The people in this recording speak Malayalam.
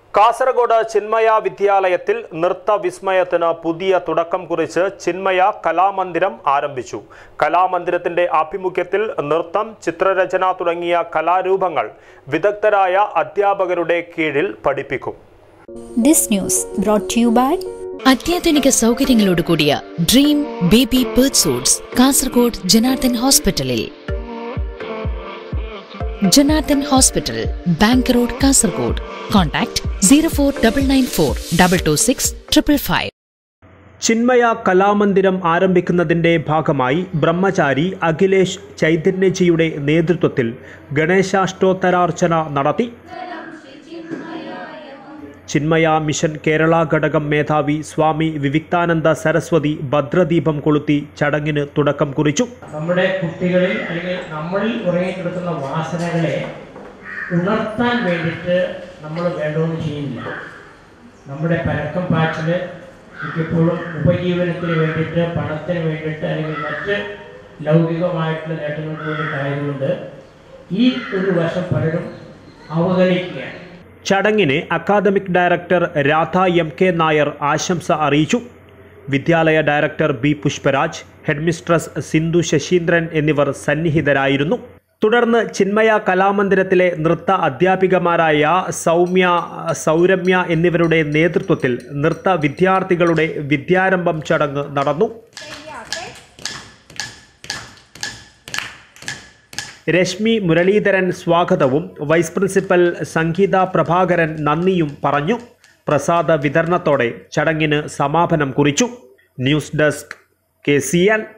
കാസർഗോഡ് ചിന്മയ വിദ്യാലയത്തിൽ നൃത്ത വിസ്മയത്തിന് പുതിയ തുടക്കം കുറിച്ച് ചിന്മയ കലാമന്ദിരം ആരംഭിച്ചു കലാമന്ദിരത്തിന്റെ ആഭിമുഖ്യത്തിൽ നൃത്തം ചിത്രരചന തുടങ്ങിയ കലാരൂപങ്ങൾ വിദഗ്ധരായ അധ്യാപകരുടെ കീഴിൽ പഠിപ്പിക്കും This news brought to you by അത്യാധുനിക സൗകര്യങ്ങളോട് കൂടിയ dream baby birth suites Kasaragod Janardhan ഹോസ്പിറ്റലിൽ Janardhan hospital bank road Kasaragod contact zero four double nine four double two six triple five Chinmaya Kalamandiram ആരംഭിക്കുന്നതിന്റെ ഭാഗമായി ബ്രഹ്മചാരി അഖിലേഷ് ചൈതന്യജിയുടെ നേതൃത്വത്തിൽ ഗണേശാഷ്ടോത്തരാർച്ചന നടത്തി ചിന്മയ മിഷൻ കേരള ഘടകം മേധാവി സ്വാമി വിവിക്താനന്ദ സരസ്വതി ഭദ്രദീപം കൊളുത്തി ചടങ്ങിന് തുടക്കം കുറിച്ചു നമ്മുടെ കുട്ടികളിൽ അല്ലെങ്കിൽ നമ്മളിൽ ഉറങ്ങിക്കിടക്കുന്ന വാസനകളെ ഉണർത്താൻ വേണ്ടിയിട്ട് നമ്മൾ വേണ്ടതൊന്നും ചെയ്യുന്നില്ല നമ്മുടെ പരക്കം പാച്ചിൽ മിക്കപ്പോഴും ഉപജീവനത്തിന് വേണ്ടിയിട്ട് പണത്തിന് വേണ്ടിയിട്ട് അല്ലെങ്കിൽ മറ്റ് ലൗകികമായിട്ടുള്ള നേട്ടങ്ങൾക്ക് വേണ്ടിയിട്ടായതുകൊണ്ട് ഈ ഒരു വശം പലരും അവഗണിക്കുകയാണ് ചടങ്ങിന് academic director Radha M K Nair ആശംസ അറിയിച്ചു വിദ്യാലയ director B Pushparaj headmistress Sindhu Sasheendran എന്നിവർ സന്നിഹിതരായിരുന്നു തുടർന്ന് ചിന്മയ കലാമന്ദിരത്തിലെ നൃത്ത അധ്യാപികമാരായ സൗമ്യ സൗരമ്യ എന്നിവരുടെ നേതൃത്വത്തിൽ നൃത്ത വിദ്യാർത്ഥികളുടെ വിദ്യാരംഭം ചടങ്ങ് നടന്നു രശ്മി മുരളീധരൻ സ്വാഗതവും വൈസ് പ്രിൻസിപ്പൽ സംഗീത പ്രഭാകരൻ നന്ദിയും പറഞ്ഞു പ്രസാദ വിതരണത്തോടെ ചടങ്ങിന് സമാപനം കുറിച്ചു news desk K C N